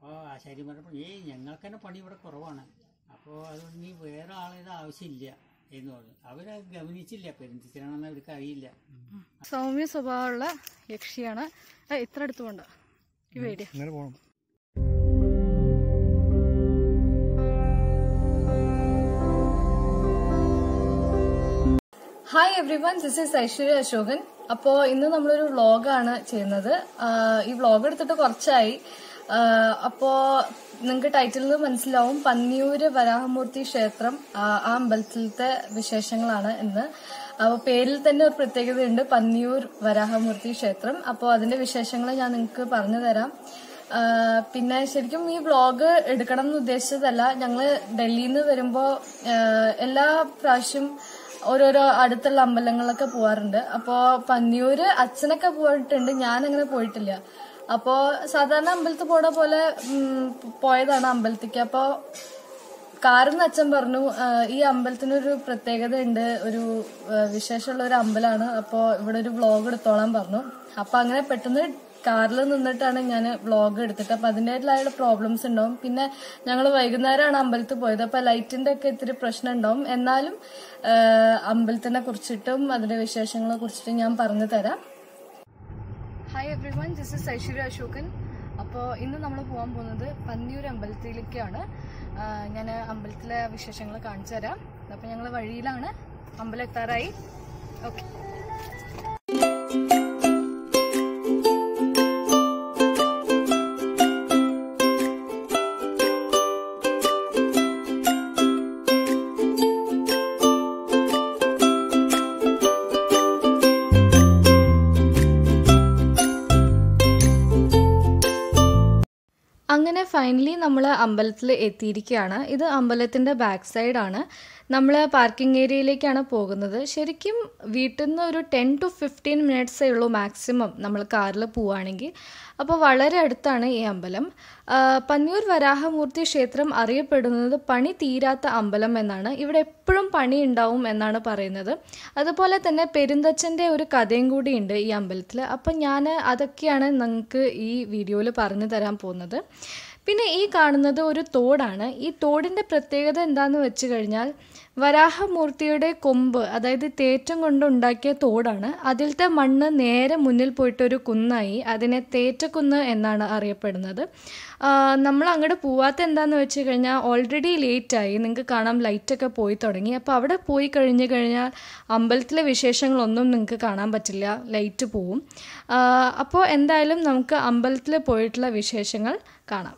അപ്പോൾ ആശാരി പറഞ്ഞപ്പോൾ ഏയ് ഞങ്ങൾക്ക് തന്നെ പണി ഇവിടെ കുറവാണ് അപ്പോൾ അതുകൊണ്ട് നീ വേറെ ആളേത് ആവശ്യമില്ല എന്ന് പറഞ്ഞു അവരത് ഗവനിച്ചില്ല പെരുന്തിച്ചനാണെന്ന് അവർക്ക് അറിയില്ല സൗമ്യ സ്വഭാവമുള്ള യക്ഷിയാണ് ആ, ഇത്ര അടുത്ത് പോണ്ട ഈ പേടിയ ഇങ്ങനെ പോകണം hi everyone this is Aishwarya Ashokan അപ്പോൾ ഇന്ന് നമ്മളൊരു വ്ളോഗാണ് ചെയ്യുന്നത് ആ, ഈ വ്ളോഗ് എടുത്തിട്ട് കുറച്ചായി അപ്പോ നിങ്ങൾക്ക് ടൈറ്റിലിൽ നിന്ന് മനസ്സിലാവും പന്നിയൂര് വരാഹമൂർത്തി ക്ഷേത്രം ആ ആ അമ്പലത്തിലത്തെ വിശേഷങ്ങളാണ് ഇന്ന് അപ്പോൾ പേരിൽ തന്നെ ഒരു പ്രത്യേകതയുണ്ട് പന്നിയൂർ വരാഹമൂർത്തി ക്ഷേത്രം അപ്പോൾ അതിന്റെ വിശേഷങ്ങൾ ഞാൻ നിങ്ങൾക്ക് പറഞ്ഞു തരാം ആ, പിന്നെ ശരിക്കും ഈ വ്ളോഗ് എടുക്കണം എന്ന് ഉദ്ദേശിച്ചതല്ല ഞങ്ങള് ഡൽഹിയിൽ നിന്ന് വരുമ്പോ ആ, എല്ലാ പ്രാവശ്യം ഓരോരോ അടുത്തുള്ള അമ്പലങ്ങളിലൊക്കെ പോവാറുണ്ട് അപ്പോ പന്നിയൂര് അച്ഛനൊക്കെ പോയിട്ടുണ്ട് ഞാൻ അങ്ങനെ പോയിട്ടില്ല അപ്പോ സാധാരണ അമ്പലത്തിൽ പോണ പോലെ ഉം, പോയതാണ് അമ്പലത്തിക്ക് അപ്പോ കാറിന്ന് അച്ഛൻ പറഞ്ഞു ആ, ഈ അമ്പലത്തിനൊരു പ്രത്യേകത ഉണ്ട് ഒരു ആ, വിശേഷമുള്ള ഒരു അമ്പലമാണ് അപ്പോ ഇവിടെ ഒരു വ്ളോഗ് എടുത്തോളാൻ പറഞ്ഞു അപ്പൊ അങ്ങനെ പെട്ടെന്ന് കാറിൽ നിന്നിട്ടാണ് ഞാൻ വ്ളോഗ് എടുത്തിട്ട് അപ്പൊ അതിൻ്റെതായിട്ടുള്ള പ്രോബ്ലംസ് ഉണ്ടാവും പിന്നെ ഞങ്ങൾ വൈകുന്നേരമാണ് അമ്പലത്തിൽ പോയത് അപ്പൊ ലൈറ്റിന്റെ ഒക്കെ ഇത്തിരി പ്രശ്നം ഉണ്ടാവും എന്നാലും ആ, അമ്പലത്തിനെ കുറിച്ചിട്ടും അതിന്റെ വിശേഷങ്ങളെ കുറിച്ചിട്ടും ഞാൻ പറഞ്ഞു തരാം hi everyone this is Aishwarya Ashokan അപ്പോൾ ഇന്ന് നമ്മൾ പോകാൻ പോകുന്നത് പന്നിയൂർ അമ്പലത്തിലേക്കാണ് ഞാൻ അമ്പലത്തിലെ വിശേഷങ്ങൾ കാണിച്ചു തരാം അപ്പോൾ ഞങ്ങൾ വഴിയിലാണ് അമ്പലം എത്താറായി ഓക്കെ അങ്ങനെ ഫൈനലി നമ്മൾ അമ്പലത്തിൽ എത്തിയിരിക്കുകയാണ് ഇത് അമ്പലത്തിൻ്റെ ബാക്ക് സൈഡാണ് നമ്മൾ പാർക്കിംഗ് ഏരിയയിലേക്കാണ് പോകുന്നത് ശരിക്കും വീട്ടിൽ നിന്ന് ഒരു ടെൻ ടു ഫിഫ്റ്റീൻ മിനിറ്റ്സേ ഉള്ളൂ മാക്സിമം നമ്മൾ കാറിൽ പോവുകയാണെങ്കിൽ അപ്പോൾ വളരെ അടുത്താണ് ഈ അമ്പലം ആ, പന്നിയൂർ വരാഹമൂർത്തി ക്ഷേത്രം അറിയപ്പെടുന്നത് പണി തീരാത്ത അമ്പലം എന്നാണ് ഇവിടെ എപ്പോഴും പണി ഉണ്ടാവും എന്നാണ് പറയുന്നത് അതുപോലെ തന്നെ പെരുന്തച്ഛൻ്റെ ഒരു കഥയും കൂടിയുണ്ട് ഈ അമ്പലത്തിൽ അപ്പം ഞാൻ അതൊക്കെയാണ് നിങ്ങൾക്ക് ഈ വീഡിയോയിൽ പറഞ്ഞു തരാൻ പോകുന്നത് പിന്നെ ഈ കാണുന്നത് ഒരു തോടാണ് ഈ തോടിൻ്റെ പ്രത്യേകത എന്താണെന്ന് വെച്ച് കഴിഞ്ഞാൽ വരാഹമൂർത്തിയുടെ കൊമ്പ് അതായത് തേറ്റം കൊണ്ടുണ്ടാക്കിയ തോടാണ് അതിലത്തെ മണ്ണ് നേരെ മുന്നിൽ പോയിട്ടൊരു കുന്നായി അതിനെ തേറ്റക്കുന്ന് എന്നാണ് അറിയപ്പെടുന്നത് ആ, നമ്മൾ അങ്ങോട്ട് പോവാത്ത എന്താന്ന് വെച്ച് കഴിഞ്ഞാൽ ഓൾറെഡി ലേറ്റായി നിങ്ങൾക്ക് കാണാം ലൈറ്റൊക്കെ പോയി തുടങ്ങി അപ്പോൾ അവിടെ പോയി കഴിഞ്ഞ് കഴിഞ്ഞാൽ അമ്പലത്തിലെ വിശേഷങ്ങളൊന്നും നിങ്ങൾക്ക് കാണാൻ പറ്റില്ല ലൈറ്റ് പോവും ആ, അപ്പോൾ എന്തായാലും നമുക്ക് അമ്പലത്തിൽ പോയിട്ടുള്ള വിശേഷങ്ങൾ കാണാം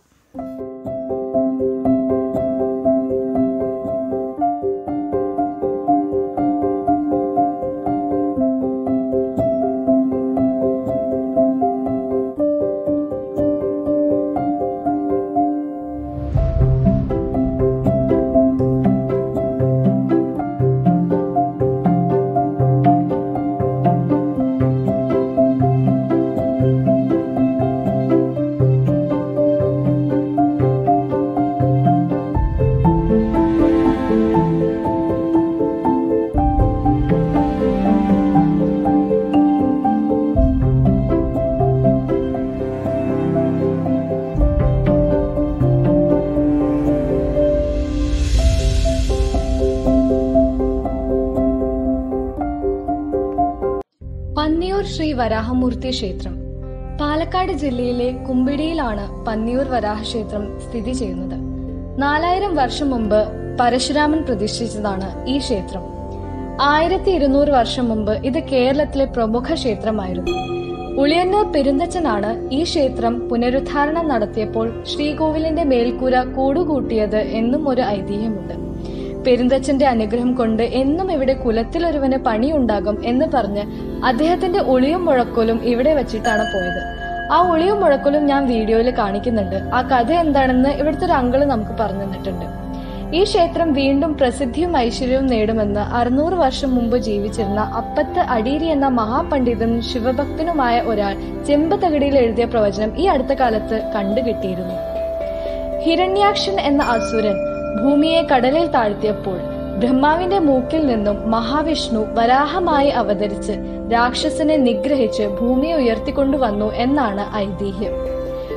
പന്നിയൂർ ശ്രീ വരാഹമൂർത്തി ക്ഷേത്രം പാലക്കാട് ജില്ലയിലെ കുമ്പിടിയിലാണ് പന്നിയൂർ വരാഹ ക്ഷേത്രം സ്ഥിതി ചെയ്യുന്നത് നാലായിരം വർഷം മുമ്പ് പരശുരാമൻ പ്രതിഷ്ഠിച്ചതാണ് ഈ ക്ഷേത്രം ആയിരത്തി ഇരുന്നൂറ് വർഷം മുമ്പ് ഇത് കേരളത്തിലെ പ്രമുഖ ക്ഷേത്രമായിരുന്നു ഉളിയന്നൂർ പെരുന്തച്ചനാണ് ഈ ക്ഷേത്രം പുനരുദ്ധാരണം നടത്തിയപ്പോൾ ശ്രീകോവിലിന്റെ മേൽക്കൂര കൂടുകൂട്ടിയത് എന്നും ഒരു ഐതിഹ്യമുണ്ട് പെരുന്തച്ഛന്റെ അനുഗ്രഹം കൊണ്ട് എന്നും ഇവിടെ കുലത്തിലൊരുവന് പണിയുണ്ടാകും എന്ന് പറഞ്ഞ് അദ്ദേഹത്തിന്റെ ഒളിയും മുഴക്കോലും ഇവിടെ വെച്ചിട്ടാണ് പോയത് ആ ഒളിയും മുഴക്കോലും ഞാൻ വീഡിയോയിൽ കാണിക്കുന്നുണ്ട് ആ കഥ എന്താണെന്ന് ഇവിടുത്തെ ഒരു അങ്കിള് നമുക്ക് പറഞ്ഞു തന്നിട്ടുണ്ട് ഈ ക്ഷേത്രം വീണ്ടും പ്രസിദ്ധിയും ഐശ്വര്യവും നേടുമെന്ന് അറുന്നൂറ് വർഷം മുമ്പ് ജീവിച്ചിരുന്ന അപ്പത്ത് അടീരി എന്ന മഹാപണ്ഡിതനും ശിവഭക്തനുമായ ഒരാൾ ചെമ്പ് തകിടിയിൽ എഴുതിയ പ്രവചനം ഈ അടുത്ത കാലത്ത് കണ്ടുകിട്ടിയിരുന്നു ഹിരണ്യാക്ഷൻ എന്ന അസുരൻ ഭൂമിയെ കടലിൽ താഴ്ത്തിയപ്പോൾ ബ്രഹ്മാവിന്റെ മൂക്കിൽ നിന്നും മഹാവിഷ്ണു വരാഹമായി അവതരിച്ച് രാക്ഷസനെ നിഗ്രഹിച്ച് ഭൂമിയെ ഉയർത്തിക്കൊണ്ടുവന്നു എന്നാണ് ഐതിഹ്യം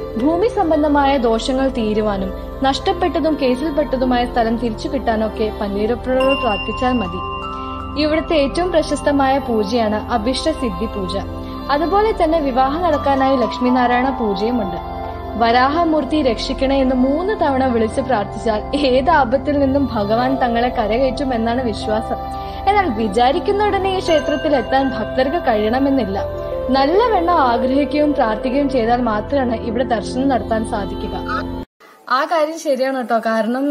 ഭൂമി സംബന്ധമായ ദോഷങ്ങൾ തീരുവാനും നഷ്ടപ്പെട്ടതും കേസിൽപ്പെട്ടതുമായ സ്ഥലം തിരിച്ചു കിട്ടാനൊക്കെ പന്നീരപ്പുഴയോട് പ്രാർത്ഥിച്ചാൽ മതി ഇവിടുത്തെ ഏറ്റവും പ്രശസ്തമായ പൂജയാണ് അഭിഷ്ട സിദ്ധി പൂജ അതുപോലെ തന്നെ വിവാഹം നടക്കാനായി ലക്ഷ്മിനാരായണ പൂജയുമുണ്ട് വരാഹമൂർത്തി രക്ഷിക്കണേ എന്ന് മൂന്ന് തവണ വിളിച്ച് പ്രാർത്ഥിച്ചാൽ ഏത് ആപത്തിൽ നിന്നും ഭഗവാൻ തങ്ങളെ കരകയറ്റും എന്നാണ് വിശ്വാസം എന്നാൽ വിചാരിക്കുന്ന ഉടനെ ഈ ക്ഷേത്രത്തിൽ എത്താൻ ഭക്തർക്ക് കഴിയണമെന്നില്ല നല്ലവണ്ണം ആഗ്രഹിക്കുകയും പ്രാർത്ഥിക്കുകയും ചെയ്താൽ മാത്രമാണ് ഇവിടെ ദർശനം നടത്താൻ സാധിക്കുക ആ കാര്യം ശരിയാണ് കേട്ടോ കാരണം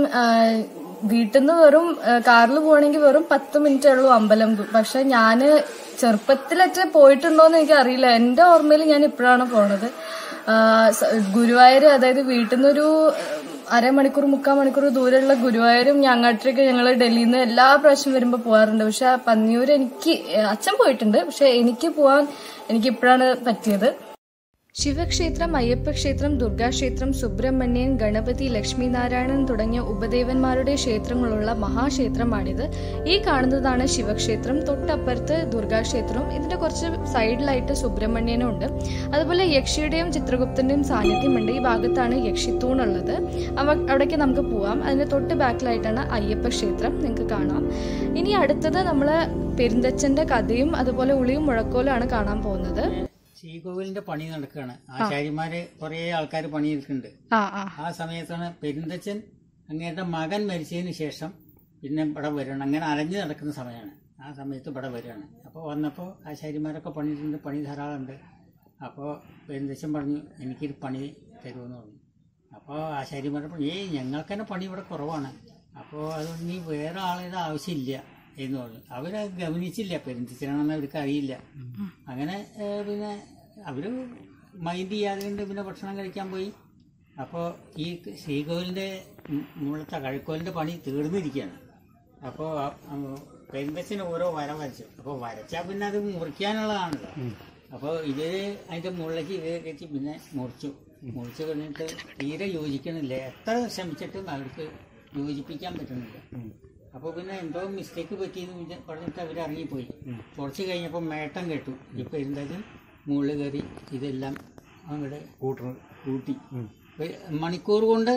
വീട്ടിൽ നിന്ന് വെറും കാറിൽ പോവാണെങ്കിൽ വെറും പത്ത് മിനിറ്റേ ഉള്ളൂ അമ്പലം പക്ഷെ ഞാന് ചെറുപ്പത്തിലൊക്കെ പോയിട്ടുണ്ടോന്ന് എനിക്ക് അറിയില്ല എന്റെ ഓർമ്മയിൽ ഞാൻ ഇപ്പോഴാണ് പോണത് ആ, സ- ഗുരുവായൂർ അതായത് വീട്ടിൽ നിന്നൊരു അരമണിക്കൂർ മുക്കാൽ മണിക്കൂർ ദൂരമുള്ള ഗുരുവായൂരും ഞങ്ങോട്ടേക്ക് ഞങ്ങൾ ഡൽഹിയിൽ നിന്ന് എല്ലാ പ്രാവശ്യം വരുമ്പോൾ പോകാറുണ്ട് പക്ഷെ പന്നിയൂർ എനിക്ക് അച്ഛൻ പോയിട്ടുണ്ട് പക്ഷെ എനിക്ക് പോവാൻ എനിക്ക് ഇപ്പോഴാണ് പറ്റിയത് ശിവക്ഷേത്രം അയ്യപ്പക്ഷേത്രം ദുർഗാക്ഷേത്രം സുബ്രഹ്മണ്യൻ ഗണപതി ലക്ഷ്മിനാരായണൻ തുടങ്ങിയ ഉപദേവന്മാരുടെ ക്ഷേത്രങ്ങളുള്ള മഹാക്ഷേത്രമാണിത് ഈ കാണുന്നതാണ് ശിവക്ഷേത്രം തൊട്ടപ്പുറത്ത് ദുർഗാക്ഷേത്രവും ഇതിന്റെ കുറച്ച് സൈഡിലായിട്ട് സുബ്രഹ്മണ്യനും ഉണ്ട് അതുപോലെ യക്ഷിയുടെയും ചിത്രഗുപ്തന്റെയും സാന്നിധ്യമുണ്ട് ഈ ഭാഗത്താണ് യക്ഷിത്തൂണുള്ളത് അവ അവിടേക്ക് നമുക്ക് പോവാം അതിന്റെ തൊട്ട് ബാക്കിലായിട്ടാണ് അയ്യപ്പ ക്ഷേത്രം നിങ്ങൾക്ക് കാണാം ഇനി അടുത്തത് നമ്മൾ പെരുന്തച്ചന്റെ കഥയും അതുപോലെ ഉളിയും മുഴക്കോലുമാണ് കാണാൻ പോകുന്നത് ശ്രീകോവിലിന്റെ പണി നടക്കുകയാണ് ആചാര്യന്മാര് കുറെ ആൾക്കാർ പണിയെടുക്കുന്നുണ്ട് ആ ആ ആ സമയത്താണ് പെരുന്തച്ചൻ അങ്ങേരുടെ മകൻ മരിച്ചതിന് ശേഷം പിന്നെ ഇവിടെ വരികയാണ് അങ്ങനെ അലഞ്ഞു നടക്കുന്ന സമയമാണ് ആ സമയത്ത് ഇവിടെ വരികയാണ് അപ്പോൾ വന്നപ്പോൾ ആശാരിമാരൊക്കെ പണിയിട്ടുണ്ട് പണി ധാരാളമുണ്ട് അപ്പോൾ പെരുന്തച്ചൻ പറഞ്ഞു എനിക്കൊരു പണി തരുമെന്ന് പറഞ്ഞു അപ്പോൾ ആശാരിമാരെ പറഞ്ഞു ഏയ് ഞങ്ങൾക്ക് തന്നെ പണി ഇവിടെ കുറവാണ് അപ്പോൾ അതുകൊണ്ട് നീ വേറെ ആളുടെ ആവശ്യമില്ല എന്ന് പറഞ്ഞു അവരെ ഗവനിച്ചില്ല പെരുന്തച്ചനാണെന്ന് അവർക്ക് അറിയില്ല അങ്ങനെ ഏഹ്, പിന്നെ അവർ മൈൻഡ് ചെയ്യാതെ കൊണ്ട് പിന്നെ ഭക്ഷണം കഴിക്കാൻ പോയി അപ്പോൾ ഈ ശ്രീകോവിലിൻ്റെ മുകളത്തെ കഴക്കോലിൻ്റെ പണി തീർന്നിരിക്കുകയാണ് അപ്പോൾ പെരുന്തച്ഛന് ഓരോ വര വരച്ചു അപ്പോൾ വരച്ചാൽ പിന്നെ അത് മുറിക്കാനുള്ളതാണല്ലോ അപ്പോൾ ഇത് അതിൻ്റെ മുകളിലേക്ക് ഇത് കയറ്റി പിന്നെ മുറിച്ചു മുറിച്ച് കഴിഞ്ഞിട്ട് തീരെ യോജിക്കണില്ല എത്ര ശ്രമിച്ചിട്ടും അവർക്ക് യോജിപ്പിക്കാൻ പറ്റുന്നില്ല അപ്പോൾ പിന്നെ എന്തോ മിസ്റ്റേക്ക് പറ്റിയെന്ന് വിചാ- പറഞ്ഞിട്ട് അവർ ഇറങ്ങിപ്പോയി കുറച്ച് കഴിഞ്ഞപ്പോൾ മേട്ടം കേട്ടു ഈ പെരുന്തച്ഛൻ മുകളിൽ കയറി ഇതെല്ലാം അങ്ങോട്ട് കൂട്ടണം കൂട്ടി ഒരു മണിക്കൂർ കൊണ്ട്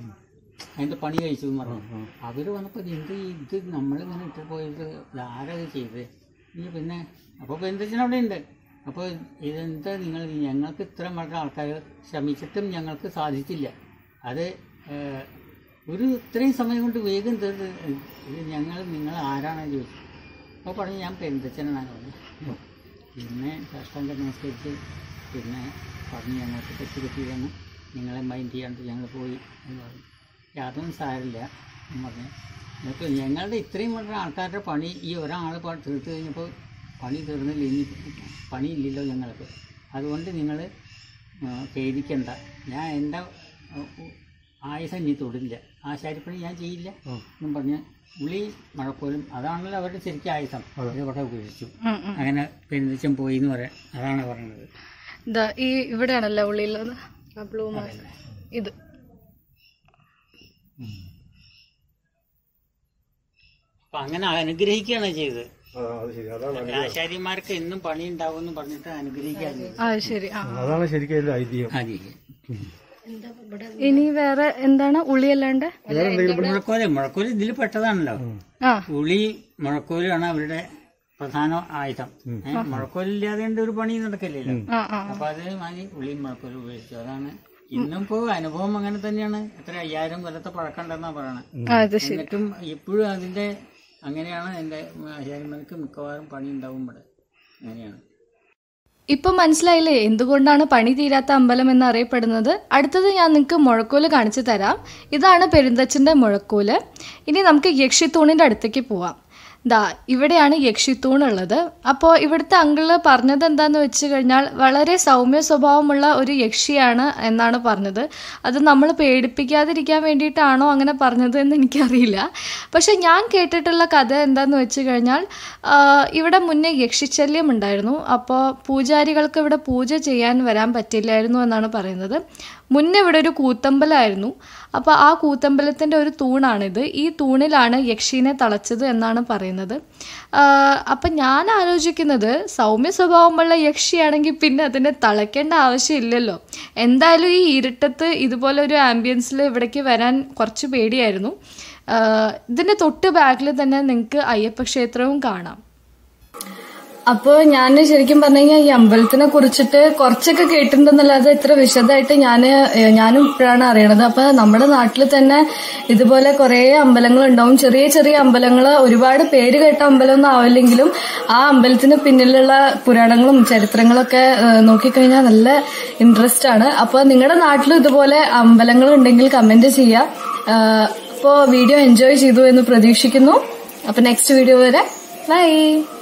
അതിന്റെ പണി കഴിച്ചു എന്ന് പറഞ്ഞു അവര് വന്നപ്പോ എന്ത് ഈ ഇത് നമ്മളിങ്ങനെ ഇട്ട് പോയത് ആരാ ഇത് ചെയ്തത് ഇനി പിന്നെ അപ്പൊ പെരുന്തച്ചൻ അവിടെ ഉണ്ട് അപ്പോൾ ഇതെന്താ നിങ്ങൾ ഞങ്ങൾക്ക് ഇത്ര മാത്രം ആൾക്കാർ ശ്രമിച്ചിട്ടും ഞങ്ങൾക്ക് സാധിച്ചില്ല അത് ഏഹ്, ഒരു ഇത്രയും സമയം കൊണ്ട് വേഗം തീർത്ത് ഇത് ഞങ്ങൾ നിങ്ങൾ ആരാണെന്ന് ചോദിച്ചു അപ്പോൾ പറഞ്ഞു ഞാൻ പെരുന്തച്ചനാണ് പറഞ്ഞു പിന്നെ സാഷ്ടാംഗം നമസ്കരിച്ച് പിന്നെ പറഞ്ഞു ഞങ്ങൾക്ക് തെറ്റ് പറ്റിയതാണ് നിങ്ങളെ മൈൻഡ് ചെയ്യാണ്ട് ഞങ്ങൾ പോയി എന്ന് പറഞ്ഞു യാതൊന്നും സാരില്ല എന്ന് പറഞ്ഞു എന്നിട്ട് ഞങ്ങളുടെ ഇത്രയും വളരെ ആൾക്കാരുടെ പണി ഈ ഒരാൾ തീർത്ത് കഴിഞ്ഞപ്പോൾ പണി തീർന്നില്ല ഇനി പണിയില്ലല്ലോ ഞങ്ങൾക്ക് അതുകൊണ്ട് നിങ്ങൾ ഖേദിക്കണ്ട ഞാൻ എൻ്റെ ആയുസം ഇനി തൊടില്ല ആശാരിപ്പണി ഞാൻ ചെയ്യില്ല എന്നും പറഞ്ഞ് ഉളി മഴക്കോലും അതാണല്ലോ അവരുടെ ശരിക്കും ആയുസം ഇത് ഇവിടെ ഉപയോഗിച്ചു അങ്ങനെ പെരുന്തച്ചൻ പോയി എന്ന് പറയാം അതാണ് പറയുന്നത് ദാ ഈ ഇവിടെയാണല്ലോ ഉള്ളിലുള്ളത് ആ ബ്ലൂ മാർക്ക് ഇത് അപ്പൊ അങ്ങനെ അനുഗ്രഹിക്കുകയാണ് ചെയ്തത് ആ അത് ശരി അതാണ് ആശാരിമാർക്ക് എന്നും പണി ഉണ്ടാവും എന്ന് പറഞ്ഞിട്ട് അനുഗ്രഹിക്കാതെ ആ ശരി ആ അതാണ് ശരിക്കും അതിന്റെ ഐതിഹ്യം ഇനി വേറെ എന്താണ് ഉള്ളിയല്ലാണ്ട് മുഴക്കോല് മുഴക്കോല് ഇതിൽ പെട്ടതാണല്ലോ ആ ഉളി മുഴക്കോലാണ് അവരുടെ പ്രധാന ആയുധം ഏഹ് മുഴക്കോലില്ലാതെ കൊണ്ട് ഒരു പണി നടക്കില്ലല്ലോ ആ ആ അപ്പൊ അത് മാതിരി ഉള്ളി മുഴക്കോല് ഉപയോഗിച്ചു അതാണ് ഇന്നും ഇപ്പോ അനുഭവം അങ്ങനെ തന്നെയാണ് എത്ര അയ്യായിരം കൊല്ലത്തെ പഴക്കമുണ്ടെന്നാ പറയണത് ആ അത് ശരി എന്നിട്ടും ഇപ്പോഴും അതിന്റെ അങ്ങനെയാണ് എന്റെ ആചാര്യന്മാർക്ക് മിക്കവാറും പണി ഉണ്ടാവും ഇവിടെ അങ്ങനെയാണ് ഇപ്പൊ മനസ്സിലായില്ലേ എന്തുകൊണ്ടാണ് പണി തീരാത്ത അമ്പലം എന്ന് അറിയപ്പെടുന്നത് അടുത്തത് ഞാൻ നിങ്ങൾക്ക് മുഴക്കോല് കാണിച്ചു തരാം ഇതാണ് പെരുന്തച്ചന്റെ മുഴക്കോല് ഇനി നമുക്ക് യക്ഷിത്തൂണിന്റെ അടുത്തേക്ക് പോവാം ദാ ഇവിടെയാണ് യക്ഷിത്തൂൺ ഉള്ളത് അപ്പോൾ ഇവിടുത്തെ അങ്കിള് പറഞ്ഞത് എന്താന്ന് വെച്ച് കഴിഞ്ഞാൽ വളരെ സൗമ്യ സ്വഭാവമുള്ള ഒരു യക്ഷിയാണ് എന്നാണ് പറഞ്ഞത് അത് നമ്മൾ പേടിപ്പിക്കാതിരിക്കാൻ വേണ്ടിയിട്ടാണോ അങ്ങനെ പറഞ്ഞത് എന്ന് എനിക്കറിയില്ല പക്ഷെ ഞാൻ കേട്ടിട്ടുള്ള കഥ എന്താന്ന് വെച്ച് കഴിഞ്ഞാൽ ആ, ഇവിടെ മുന്നേ യക്ഷിശല്യം ഉണ്ടായിരുന്നു അപ്പോൾ പൂജാരികൾക്ക് ഇവിടെ പൂജ ചെയ്യാൻ വരാൻ പറ്റില്ലായിരുന്നു എന്നാണ് പറയുന്നത് മുന്നേ ഇവിടെ ഒരു കൂത്തമ്പലമായിരുന്നു അപ്പോൾ ആ കൂത്തമ്പലത്തിൻ്റെ ഒരു തൂണാണിത് ഈ തൂണിലാണ് യക്ഷീനെ തളച്ചത് എന്നാണ് പറയുന്നത് പറയുന്നത് ആഹ് അപ്പം ഞാൻ ആലോചിക്കുന്നത് സൗമ്യ സ്വഭാവമുള്ള യക്ഷിയാണെങ്കിൽ പിന്നെ അതിനെ തളയ്ക്കേണ്ട ആവശ്യമില്ലല്ലോ എന്തായാലും ഈ ഇരുട്ടത്ത് ഇതുപോലെ ഒരു ആംബിയൻസിൽ ഇവിടേക്ക് വരാൻ കുറച്ച് പേടിയായിരുന്നു ആഹ് ഇതിന്റെ തൊട്ട് ബാക്കിൽ തന്നെ നിങ്ങൾക്ക് അയ്യപ്പ ക്ഷേത്രവും കാണാം അപ്പൊ ഞാൻ ശരിക്കും പറഞ്ഞു കഴിഞ്ഞാൽ ഈ അമ്പലത്തിനെ കുറിച്ചിട്ട് കുറച്ചൊക്കെ കേട്ടിട്ടുണ്ടെന്നല്ലാതെ ഇത്ര വിശദമായിട്ട് ഞാൻ ഞാനും ഇപ്പോഴാണ് അറിയണത് അപ്പൊ നമ്മുടെ നാട്ടിൽ തന്നെ ഇതുപോലെ കുറെ അമ്പലങ്ങൾ ഉണ്ടാവും ചെറിയ ചെറിയ അമ്പലങ്ങൾ ഒരുപാട് പേര് കേട്ട അമ്പലമൊന്നും ആവില്ലെങ്കിലും ആ അമ്പലത്തിന് പിന്നിലുള്ള പുരാണങ്ങളും ചരിത്രങ്ങളൊക്കെ ഏഹ്, നോക്കിക്കഴിഞ്ഞാൽ നല്ല ഇൻട്രസ്റ്റ് ആണ് അപ്പൊ നിങ്ങളുടെ നാട്ടിൽ ഇതുപോലെ അമ്പലങ്ങൾ ഉണ്ടെങ്കിൽ കമന്റ് ചെയ്യാം അപ്പോൾ വീഡിയോ എൻജോയ് ചെയ്തു എന്ന് പ്രതീക്ഷിക്കുന്നു അപ്പൊ നെക്സ്റ്റ് വീഡിയോ വരെ ബൈ